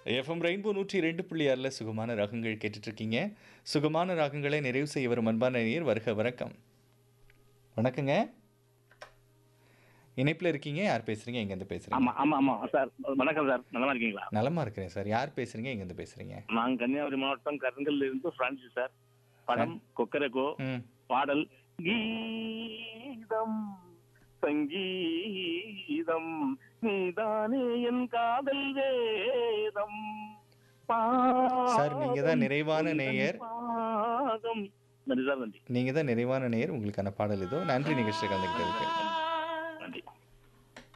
FM rainbow நூற்றி ரெண்டு புள்ளி ஆறில் சுகமான ராகங்கள் கேட்டுட்ருக்கீங்க சுகமான ராகங்களை நிறைவு செய்ய வரும் அன்பான நேயர் வருக வணக்கம் வணக்கங்க இணைப்பில் இருக்கீங்க யார் பேசுகிறீங்க எங்கேருந்து பேசுகிறீங்க ஆமா ஆமா ஆமா சார் வணக்கம் சார் நல்லா இருக்கீங்களா நலமா இருக்கிறேன் சார் யார் பேசுகிறீங்க எங்கேருந்து பேசுகிறீங்க நான் கன்னியாகுமரி மாவட்டம் கருங்கல்ல இருந்து பிரான்சிஸ் சார் படம் கொக்கரகோ ம் பாடல் கீதம் சங்கீதம் நீதானே என் காதல் வேதம் சார், நீங்க தான் நிறைவான நேயர். பாதம் நன்றி சார் நன்றி நீங்கள் தான் நிறைவான நேயர் உங்களுக்கான பாடல் இதோ நன்றி நிகழ்ச்சியில் கலந்துக்கிட்டதுக்கு